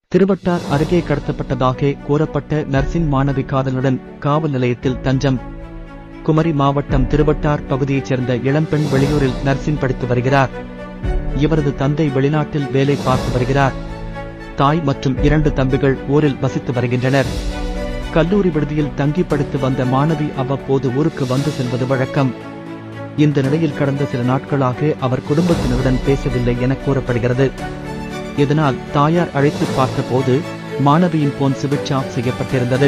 திருவட்டார் அருகே கடத்தப்பட்டதாக கூறப்பட்ட நர்சிங் மாணவி காதலனுடன் காவல் நிலையத்தில் தஞ்சம் குமரி மாவட்டம் திருவட்டார் பகுதியைச் சேர்ந்த இளம்பெண் வெளியூரில் நர்சிங் படித்து வருகிறார் இவரது தந்தை வெளிநாட்டில் வேலை பார்த்து வருகிறார் தாய் மற்றும் இரண்டு தம்பிகள் ஊரில் வசித்து வருகின்றனர் கல்லூரி விடுதியில் தங்கி படித்து வந்த மாணவி அவ்வப்போது ஊருக்கு வந்து செல்வது வழக்கம் இந்த நிலையில் கடந்த சில நாட்களாக அவர் குடும்பத்தினருடன் பேசவில்லை என கூறப்படுகிறது இதனால் தாயார் அழைத்து பார்த்தபோது மாணவியின் போன் சுவிட்ச் ஆஃப் செய்யப்பட்டிருந்தது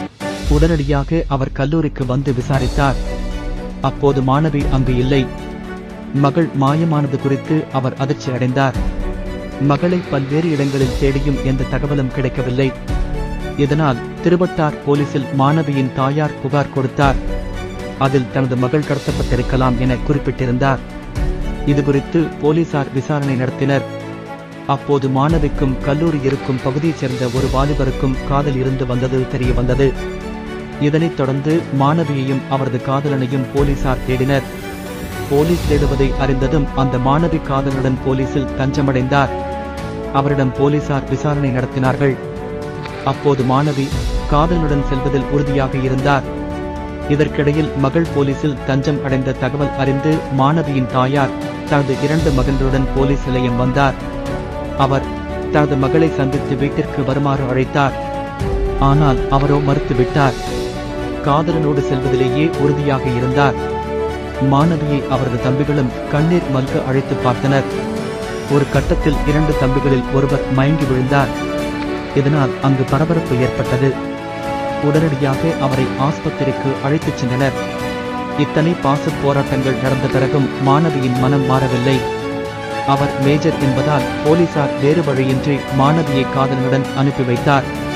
உடனடியாக அவர் கல்லூரிக்கு வந்து விசாரித்தார் அப்போது மாணவி அங்கு இல்லை மகள் மாயமானது குறித்து அவர் அதிர்ச்சி அடைந்தார் மகளை பல்வேறு இடங்களில் தேடியும் எந்த தகவலும் கிடைக்கவில்லை இதனால் திருவட்டார் போலீசில் மாணவியின் தாயார் புகார் கொடுத்தார் அதில் தனது மகள் கடத்தப்பட்டிருக்கலாம் என குறிப்பிட்டிருந்தார் இதுகுறித்து போலீசார் விசாரணை நடத்தினர் அப்போது மாணவிக்கும் கல்லூரி இருக்கும் பகுதியைச் சேர்ந்த ஒரு வாலிபருக்கும் காதல் இருந்து வந்தது தெரிய வந்தது இதனைத் தொடர்ந்து மாணவியையும் அவரது காதலனையும் போலீசார் தேடினர் போலீஸ் தேடுவதை அறிந்ததும் அந்த மாணவி காதலனுடன் போலீசில் தஞ்சமடைந்தார் அவரிடம் போலீசார் விசாரணை நடத்தினார்கள் அப்போது மாணவி காதலனுடன் செல்வதில் உறுதியாக இருந்தார் இதற்கிடையில் மகள் போலீசில் தஞ்சம் அடைந்த தகவல் அறிந்து மாணவியின் தாயார் தனது இரண்டு மகன்களுடன் போலீஸ் நிலையம் வந்தார் அவர் தனது மகளை சந்தித்து வீட்டிற்கு வருமாறு அழைத்தார் ஆனால் அவரோ மறுத்துவிட்டார் காதலனோடு செல்வதிலேயே உறுதியாக இருந்தார் மாணவியை அவரது தம்பிகளும் கண்ணீர் மல்க அழைத்து பார்த்தனர் ஒரு கட்டத்தில் இரண்டு தம்பிகளில் ஒருவர் மயங்கி விழுந்தார் இதனால் அங்கு பரபரப்பு ஏற்பட்டது உடனடியாக அவரை ஆஸ்பத்திரிக்கு அழைத்துச் சென்றனர் இத்தனை பாச போராட்டங்கள் நடந்த பிறகும் மாணவியின் மனம் மாறவில்லை அவர் மேஜர் என்பதால் போலீசார் வேறு வழியின்றி மாணவியை காதலனுடன் அனுப்பி வைத்தார்